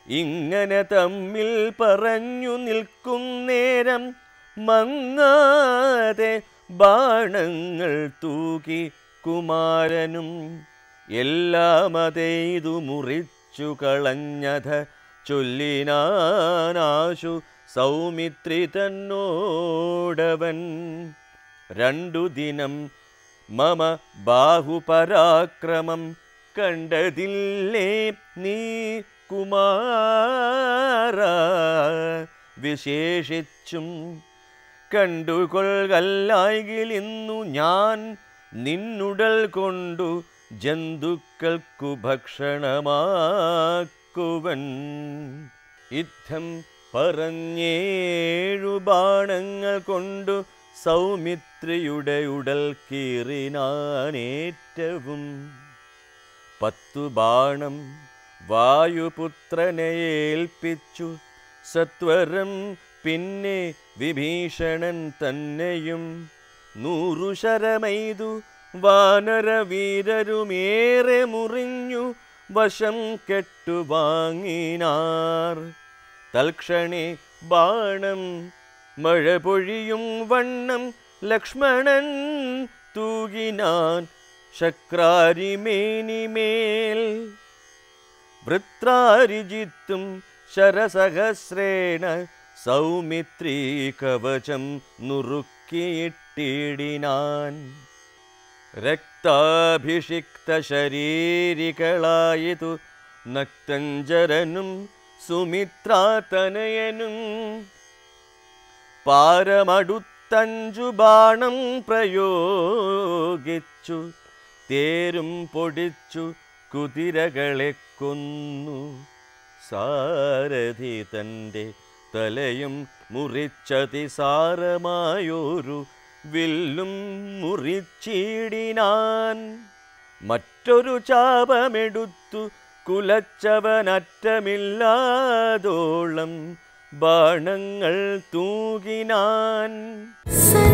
ഇങ്ങനെ തമ്മിൽ പറഞ്ഞു നിൽക്കുന്നേരം മങ്ങാതെ ബാണങ്ങൾ തൂകി കുമാരനും എല്ലാം അതേതു മുറിച്ചു കളഞ്ഞത ചൊല്ലിനാനാശു സൗമിത്രി തന്നോടവൻ രണ്ടു ദിനം മമ ബാഹുപരാക്രമം കണ്ടതില്ലേ നീ കുമാര വിശേഷിച്ചും കണ്ടുകൊള്ളല്ലായെങ്കിൽ ഇന്നു ഞാൻ നിന്നുടൽ കൊണ്ടു ജന്തുക്കൾക്കു ഭക്ഷണമാക്കുവൻ യുദ്ധം പറഞ്ഞേഴു ബാണങ്ങൾ കൊണ്ടു സൗമിത്രിയുടെ ഉടൽ കീറിനാനേറ്റവും പത്തു ബാണം വായുപുത്രനെ ഏൽപ്പിച്ചു സത്വരം പിന്നെ വിഭീഷണൻ തന്നെയും നൂറു ശരമെയ്തു വാനരവീരരുമേറെ മുറിഞ്ഞു വശം കെട്ടുവാങ്ങിനാർ തൽക്ഷണേ ബാണം മഴ പൊഴിയും വണ്ണം ലക്ഷ്മണൻ തൂകിനാൻ ശക്രാരിമേനിമേൽ വൃത്രാരിജിത്തും ശരസഹസ്രേണ സൗമിത്രീ കവചം നുറുക്കിയിട്ടിടിനാൻ രക്താഭിഷിക്ത ശരീരികളായതു നക്തഞ്ചരനും സുമിത്രാതനയനും പാരമടുത്തഞ്ചു ബാണം പ്രയോഗിച്ചു തേരും പൊടിച്ചു കുതിരകളെ കൊന്നു സാരഥി തൻ്റെ തലയും മുറിച്ചതിസാരമായൊരു വില്ലും മുറിച്ചിടിനാൻ മറ്റൊരു ചാപമെടുത്തു കുലച്ചവനറ്റമില്ലാതോളം ബാണങ്ങൾ തൂകിനാൻ സ